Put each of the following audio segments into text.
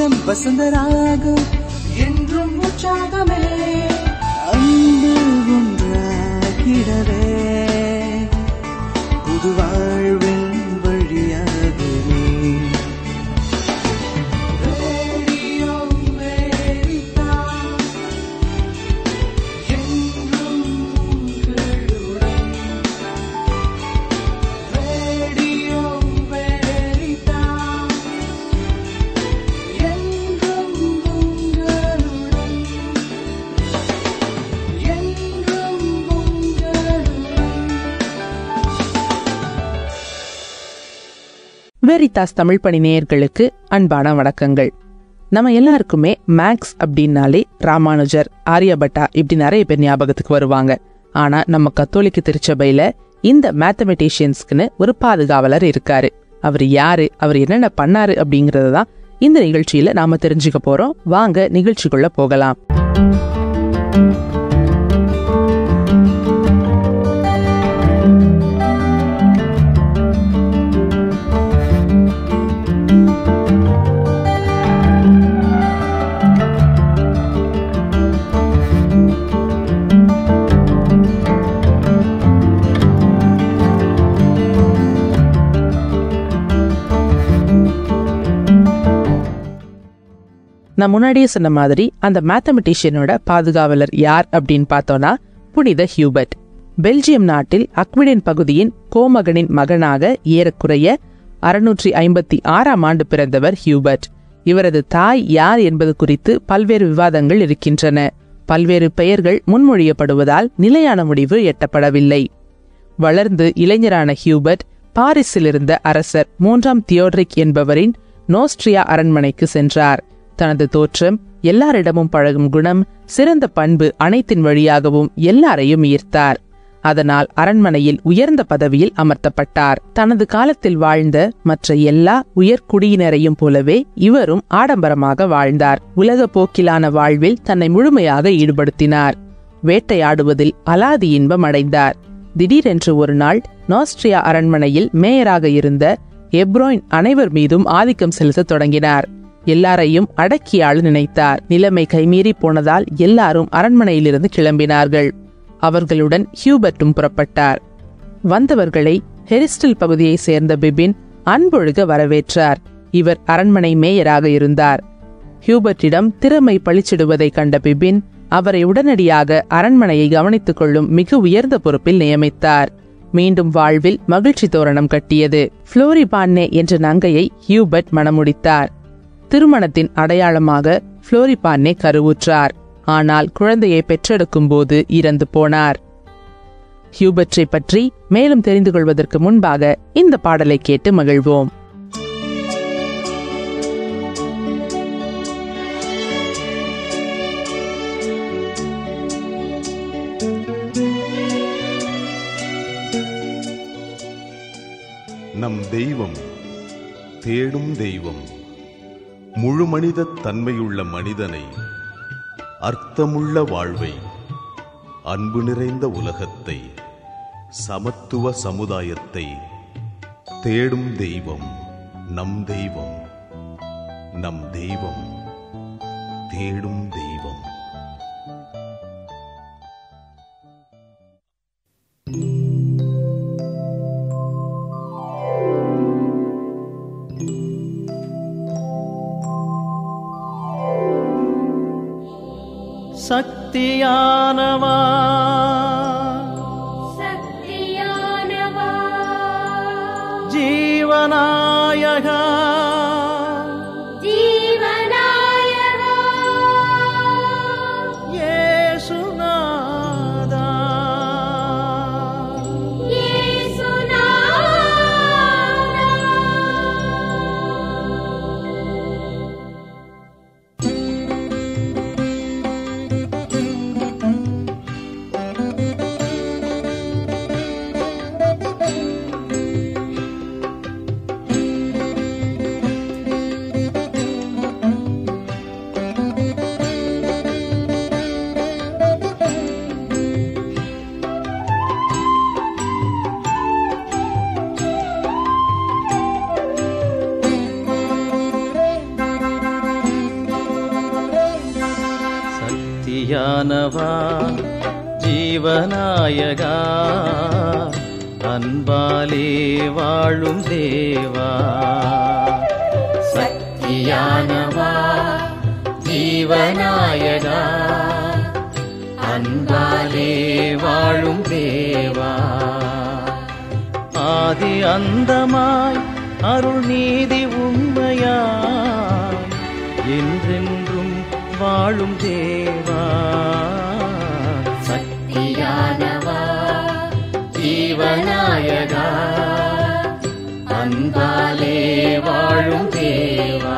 ராகம் வசந்த ராகம் என்றும் உற்சாகமே அன்பு ஒன்றாகிடவே புது வாழ்வின் வழியாகவே ரேடியோ வெரிதாஸ் என்றும் உங்களுடன் ரேடியோ வெரிதாஸ் என்றும் உங்களுடன் என்றும் உங்களுடன் வெரிதாஸ் தமிழ் பணி நேயர்களுக்கு அன்பான வணக்கங்கள் நம்ம எல்லாருக்குமே மேக்ஸ் அப்படின்னாலே ராமானுஜர் ஆரியபட்டா இப்படி நிறைய பேர் ஞாபகத்துக்கு வருவாங்க ஆனா நம்ம கத்தோலிக்க திருச்சபையில இந்த மேத்தமெட்டிஷியன்ஸ்க்குன்னு ஒரு பாதுகாவலர் இருக்காரு அவர் யாரு அவர் என்னென்ன பண்ணாரு அப்படிங்கறத தான் இந்த நிகழ்ச்சியில நாம தெரிஞ்சுக்க போறோம் வாங்க நிகழ்ச்சிக்குள்ள போகலாம் நான் முன்னாடியே சொன்ன மாதிரி அந்த மேத்தமெட்டிஷியனோட பாதுகாவலர் யார் அப்படின்னு பார்த்தோம்னா புனித ஹியூபர்ட் பெல்ஜியம் நாட்டில் அக்விடின் பகுதியின் கோமகனின் மகனாக ஏறக்குறைய அறுநூற்றி ஐம்பத்தி ஆறாம் ஆண்டு பிறந்தவர் ஹியூபர்ட் இவரது தாய் யார் என்பது குறித்து பல்வேறு விவாதங்கள் இருக்கின்றன பல்வேறு பெயர்கள் முன்மொழியப்படுவதால் நிலையான முடிவு எட்டப்படவில்லை வளர்ந்து இளைஞரான ஹியூபர்ட் பாரிஸில் இருந்த அரசர் மூன்றாம் தியோட்ரிக் என்பவரின் நோஸ்ட்ரியா அரண்மனைக்கு சென்றார் தனது தோற்றம் எல்லாரிடமும் பழகும் குணம் சிறந்த பண்பு அனைத்தின் வழியாகவும் எல்லாரையும் ஈர்த்தார் அதனால் அரண்மனையில் உயர்ந்த பதவியில் அமர்த்தப்பட்டார் தனது காலத்தில் வாழ்ந்த மற்ற எல்லா உயர்குடியினரையும் போலவே இவரும் ஆடம்பரமாக வாழ்ந்தார் உலக போக்கிலான வாழ்வில் தன்னை முழுமையாக ஈடுபடுத்தினார் வேட்டையாடுவதில் அலாதி இன்பம் அடைந்தார் திடீரென்று ஒரு நாள் நாஸ்ட்ரியா அரண்மனையில் மேயராக இருந்த எப்ரோயின் அனைவர் மீதும் ஆதிக்கம் செலுத்தத் தொடங்கினார் எல்லாரையும் அடக்கியாள நினைத்தார் நிலைமை கைமீறி போனதால் எல்லாரும் அரண்மனையிலிருந்து கிளம்பினார்கள் அவர்களுடன் ஹியூபர்ட்டும் புறப்பட்டார் வந்தவர்களை ஹெரிஸ்டில் பகுதியைச் சேர்ந்த பிபின் அன்பொழுக வரவேற்றார் இவர் அரண்மனை மேயராக இருந்தார் ஹியூபர்ட்டிடம் திறமை பளிச்சிடுவதைக் கண்ட பிபின் அவரை உடனடியாக அரண்மனையை கவனித்துக் கொள்ளும் மிக உயர்ந்த பொறுப்பில் நியமித்தார் மீண்டும் வாழ்வில் மகிழ்ச்சி தோரணம் கட்டியது புளோரி பான்னே என்ற நங்கையை ஹியூபர்ட் மணமுடித்தார் திருமணத்தின் அடையாளமாக புளோரிபான்னே கருவுற்றார் ஆனால் குழந்தையை பெற்றெடுக்கும் போது இறந்து போனார் ஹியூபர்ட்டை பற்றி மேலும் தெரிந்து கொள்வதற்கு முன்பாக இந்த பாடலை கேட்டு மகிழ்வோம் நம் தெய்வம் தேடும் தெய்வம் முழு மனித தன்மையுள்ள மனிதனை அர்த்தமுள்ள வாழ்வை அன்பு நிறைந்த உலகத்தை சமத்துவ சமுதாயத்தை தேடும் தெய்வம் நம் தெய்வம் நம் தெய்வம் தேடும் தெய்வம் சக்தியானவா சக்தியானவா ஜீவநாயகா ஜீவநாயகா இயேசுநாதா இயேசுநாதா சக்தியானவா ஜீவநாயகா அன்பாலே வாழும் தேவா சக்தியானவா ஜீவநாயகா அன்பாலே வாழும் தேவா ஆதி அந்தமாய் அருள் நீதி உண்மையாய் என்றென்றும் வாழும் தேவா சக்தியானவா ஜீவநாயகா அன்பாலே வாழும் தேவா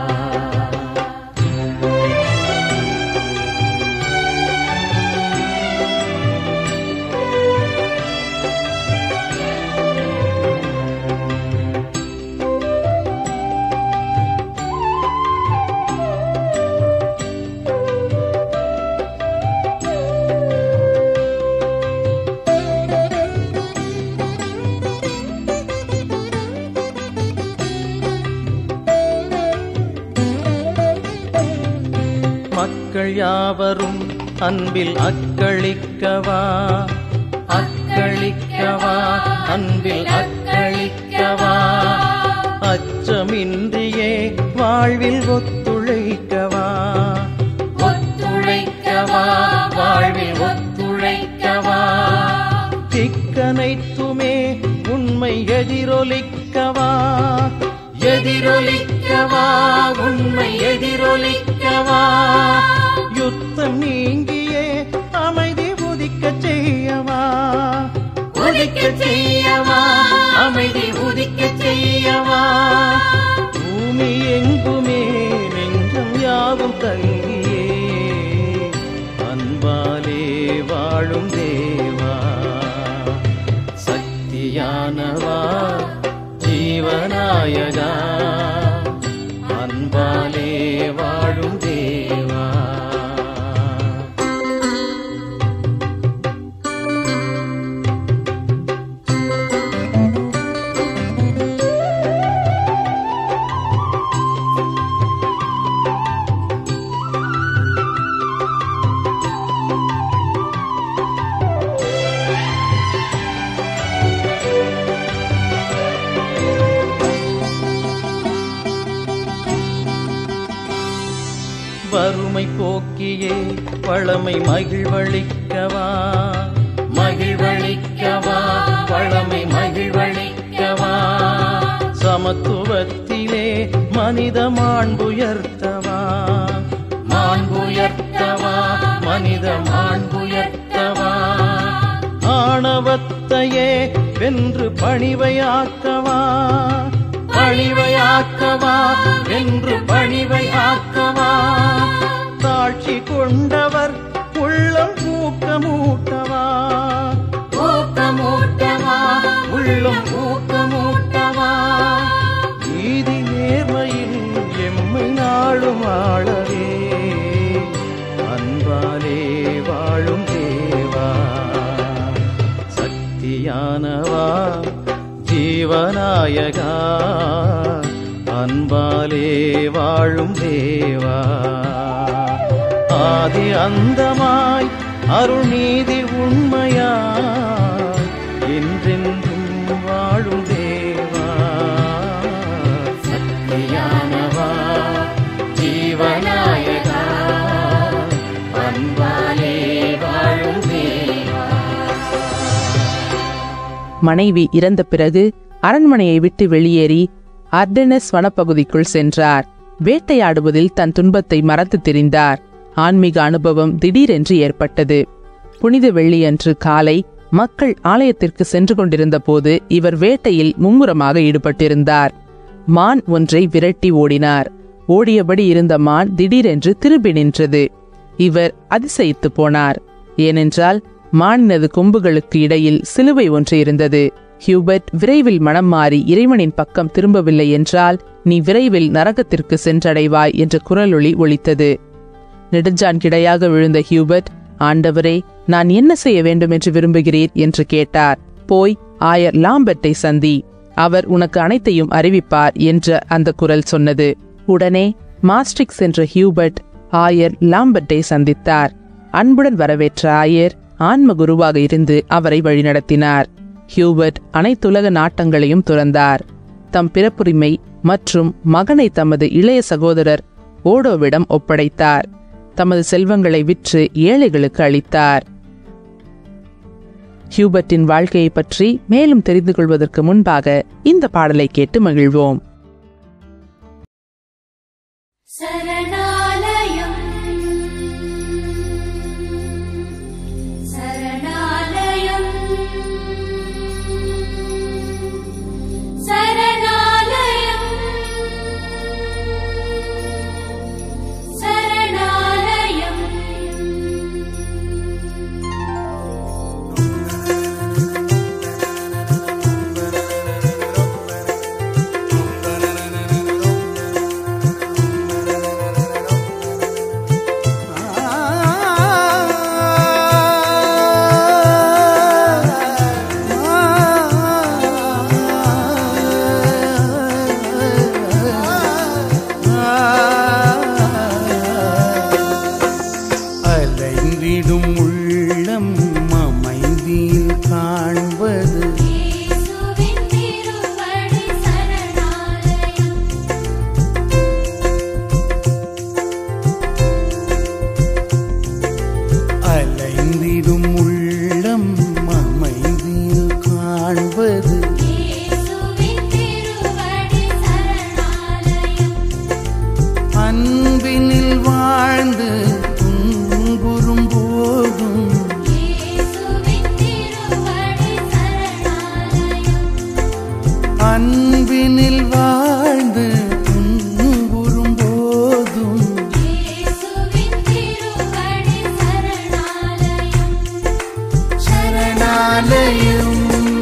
மக்கள் யாவரும் அன்பில் அக்களிக்கவா அக்களிக்கவா அன்பில் அக்களிக்கவா அச்சமின்றியே வாழ்வில் ஒத்துழைக்கவா ஒத்துழைக்கவா வாழ்வில் ஒத்துழைக்கவா திக்கனைத்துமே உண்மை எதிரொலிக்கவா எதிரொலிக்கவா உண்மை எதிரொலிக்கவா யுத்தம் நீங்கியே அமைதி உதிக்க செய்யவா உதிக்க செய்யவா அமைதி உதிக்க செய்யவா பூமி எங்குமே நெஞ்சம் யாவும் தங்கியே அன்பாலே வாழும் தேவா சக்தியானவா ஜீவநாயகா அன்பாலே வாழும் தேவா வறுமை போக்கியே வளமை மகிழ்வளிக்கவா மகிழ்வளிக்கவா வளமை மகிழ்வளிக்கவா சமத்துவத்திலே மனித மாண்புயர்த்தவா மாண்புயர்த்தவா மனித மாண்புயர்த்தவா ஆணவத்தையே வென்று பணிவையாக்கவா பணிவையாக்கவா வென்று பணிவையாக்கவா தாட்சி கொண்டவர் உள்ளம் ஊக்கமூட்டவா ஊக்கமூட்டவா உள்ளம் ஊக்கமூட்டவா நீதி நேர்மையில் எம்மை நாளும் ஆளவே அன்பாலே வாழும் தேவா சக்தியானவா ஜீவநாயகா அன்பாலே வாழும் தேவா ஆதி அந்தமாய் அருள் நீதி உண்மையாய் என்றென்றும் வாழும் தேவா சக்தியானவா ஜீவநாயகா அன்பாலே வாழும் தேவா மனைவி இறந்த பிறகு அரண்மனையை விட்டு வெளியேறி அர்டெனஸ் வனப்பகுதிக்குள் சென்றார் வேட்டையாடுவதில் தன் துன்பத்தை மறந்து திரிந்தார் ஆன்மீக அனுபவம் திடீரென்று ஏற்பட்டது புனித வெள்ளியன்று காலை மக்கள் ஆலயத்திற்கு சென்று கொண்டிருந்த போது இவர் வேட்டையில் மும்முரமாக ஈடுபட்டிருந்தார் மான் ஒன்றை விரட்டி ஓடினார் ஓடியபடி இருந்த மான் திடீரென்று திரும்பி நின்றது இவர் அதிசயித்து போனார் ஏனென்றால் மானினது கொம்புகளுக்கு இடையில் சிலுவை ஒன்று இருந்தது ஹியூபர்ட் விரைவில் மனம் மாறி இறைவனின் பக்கம் திரும்பவில்லை என்றால் நீ விரைவில் நரகத்திற்கு சென்றடைவாய் என்ற குரலொளி ஒலித்தது நெடுஞ்சான் கிடையாக விழுந்த ஹியூபர்ட் ஆண்டவரே நான் என்ன செய்ய வேண்டும் என்று விரும்புகிறீர் என்று கேட்டார் போய் ஆயர் லாம்பர்ட்டை சந்தி அவர் உனக்கு அனைத்தையும் அறிவிப்பார் என்ற அந்த குரல் சொன்னது உடனே மாஸ்ட்ரிக் சென்ற ஹியூபர்ட் ஆயர் லாம்பர்ட்டை சந்தித்தார் அன்புடன் வரவேற்ற ஆயர் ஆன்ம குருவாக இருந்து அவரை வழிநடத்தினார் ஹியூபர்ட் அனைத்துலக நாட்டங்களையும் துறந்தார் தம் பிறப்புரிமை மற்றும் மகனை தமது இளைய சகோதரர் ஓடோவிடம் ஒப்படைத்தார் தமது செல்வங்களை விற்று ஏழைகளுக்கு அளித்தார் ஹியூபர்ட்டின் வாழ்க்கையை பற்றி மேலும் தெரிந்து கொள்வதற்கு முன்பாக இந்த பாடலை கேட்டு மகிழ்வோம் சரணாலயம் சரணாலயம் சரணாலயம் சரணாலயம் அலைந்திடும் உள்ளம் அமைதியில் காண்பது இயேசுவின் திருவடி சரணாலயம் அலைந்திடும் உள்ளம் அமைதியில் காண்பது இயேசுவின் திருவடி சரணாலயம் அன்பினில் வாழ்ந்து துன்புறும் போதும் இயேசுவின் திருவடி சரணாலயம் அன்பினில் வாழ்ந்து துன்புறும் போதும் இயேசுவின் திருவடி சரணாலயம் சரணாலயம்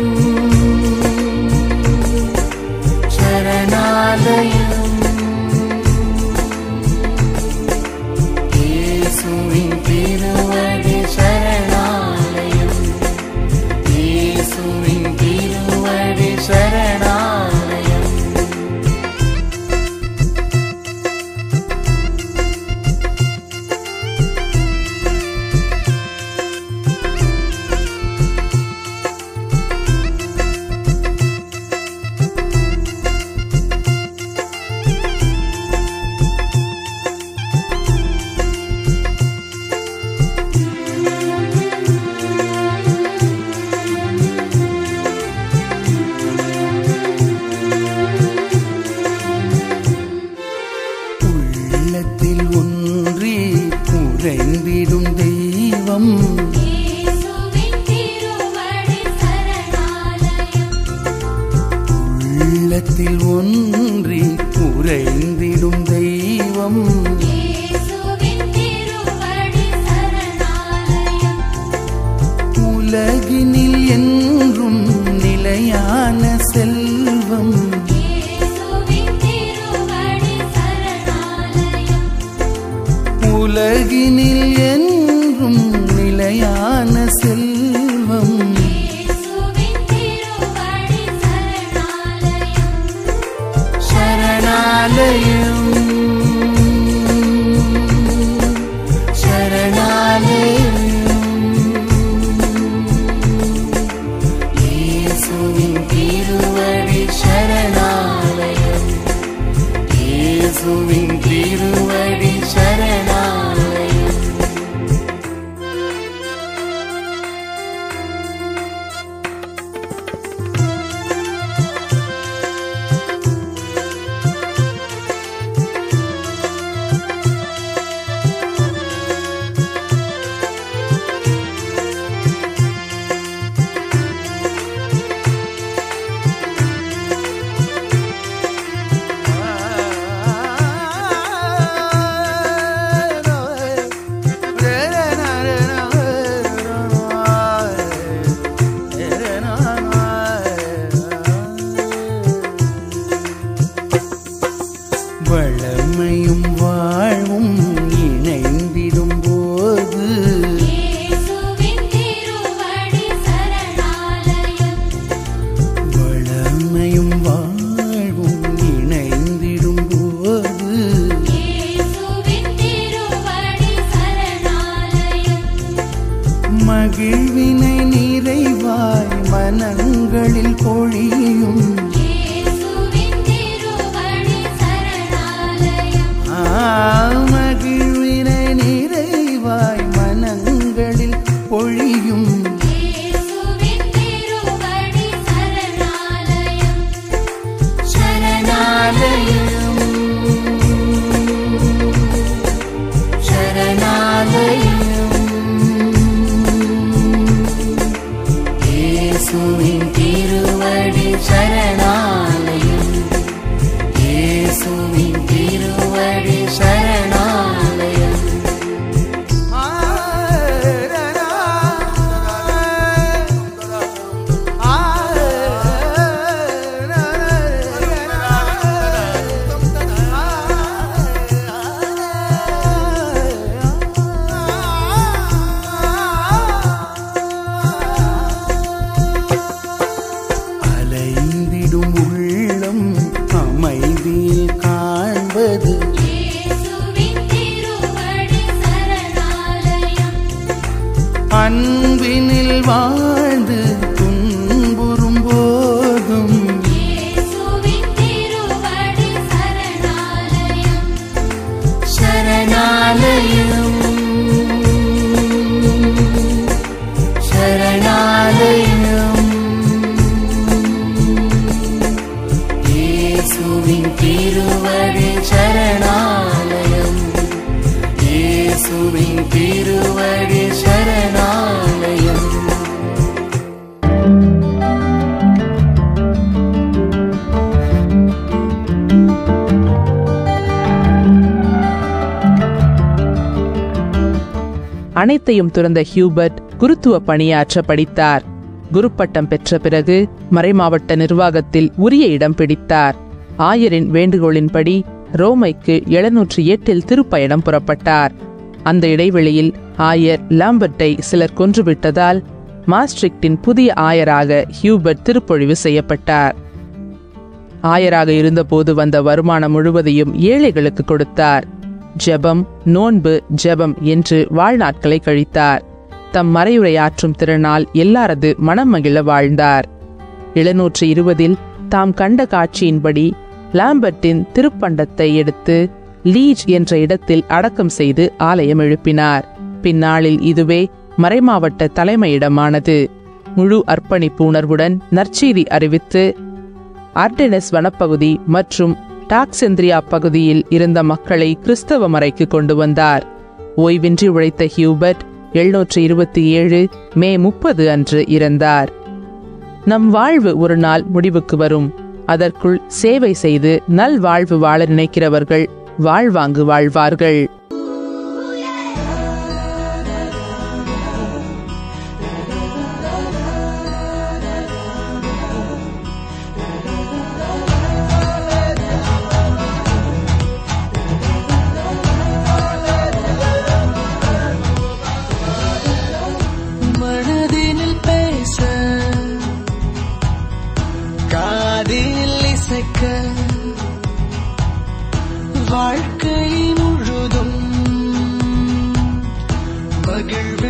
சரணாலயம் இயேசுவின் திருவடி சரணாலயம் இயேசுவின் திருவடி சரணாலயம் உள்ளத்தில் ஒன்றி உறைந்திடும் தெய்வம் இயேசுவின் திருவடி சரணாலயம் உள்ளத்தில் ஒன்றி உறைந்திடும் தெய்வம் இயேசுவின் திருவடி சரணாலயம் உலகினில் என்றும் நிலையான செல்வம் இயேசுவின் திருவடி சரணாலயம் உலகினில் என்றும் நிலையான செல்வம் இயேசுவின் திருவடி சரணாலயம் சரணாலயம் சரணாலயம் இயேசுவின் திருவடி சரணாலயம் இயேசுவின் திருவடி சரணாலயம் வளமையும் வாழ்வும் இணைந்திடும் போது இயேசுவின் திருவடி சரணாலயம் வளமையும் வாழ்வும் இணைந்திடும் போது இயேசுவின் திருவடி சரணாலயம் இயேசுவின் திருவடி சரணாலயம் அன்பினில் வாழ்ந்து துன்புறும் போதும் இயேசுவின் திருவடி சரணாலயம் சரணாலயம் சரணாலயம் இயேசுவின் திருவடி சரணாலயம் இயேசுவின் திருவடி சரணாலயம் அனைத்தையும் துறந்த ஹியூபர்ட் குருத்துவ பணியாற்ற படித்தார் குருப்பட்டம் பெற்ற பிறகு மறைமாவட்ட நிர்வாகத்தில் உரிய இடம் பிடித்தார் ஆயரின் வேண்டுகோளின்படி ரோமைக்கு எழுநூற்றி எட்டில் திருப்பயணம் புறப்பட்டார் அந்த இடைவெளியில் ஆயர் லாம்பர்ட்டை சிலர் கொன்றுவிட்டதால் மாஸ்ட்ரிக்டின் புதிய ஆயராக ஹியூபர்ட் திருப்பொழிவு செய்யப்பட்டார் ஆயராக இருந்தபோது வந்த வருமானம் முழுவதையும் ஏழைகளுக்கு கொடுத்தார் ஜெபம் நோன்பு ஜெபம் என்று வாழ்நாட்களை கழித்தார் தம் மறையுரையாற்றும் திறனால் எல்லாரது மனம் மகிழ வாழ்ந்தார் எழுநூற்று இருபதில் தாம் கண்ட காட்சியின்படி லாம்பர்ட்டின் திருப்பண்டத்தை எடுத்து லீஜ் என்ற இடத்தில் அடக்கம் செய்து ஆலயம் எழுப்பினார் பின்னாளில் இதுவே மறைமாவட்ட தலைமையிடமானது முழு அர்ப்பணிப்பு உணர்வுடன் நற்செய்தி அறிவித்து ஆர்டெனஸ் வனப்பகுதி மற்றும் டாக்செந்திரியா பகுதியில் இருந்த மக்களை கிறிஸ்தவ மறைக்கு கொண்டு வந்தார் ஓய்வின்றி உழைத்த ஹியூபர்ட் எழுநூற்று இருபத்தி ஏழு மே முப்பது அன்று இறந்தார் நம் வாழ்வு ஒரு நாள் முடிவுக்கு வரும் அதற்குள் சேவை செய்து நல் வாழ்வு வாழ நினைக்கிறவர்கள் வாழ்வாங்கு வாழ்வார்கள் மனதினில் பேச காதில் இசைக்க வாழ்க்கை முழுதும் மகிழ்வு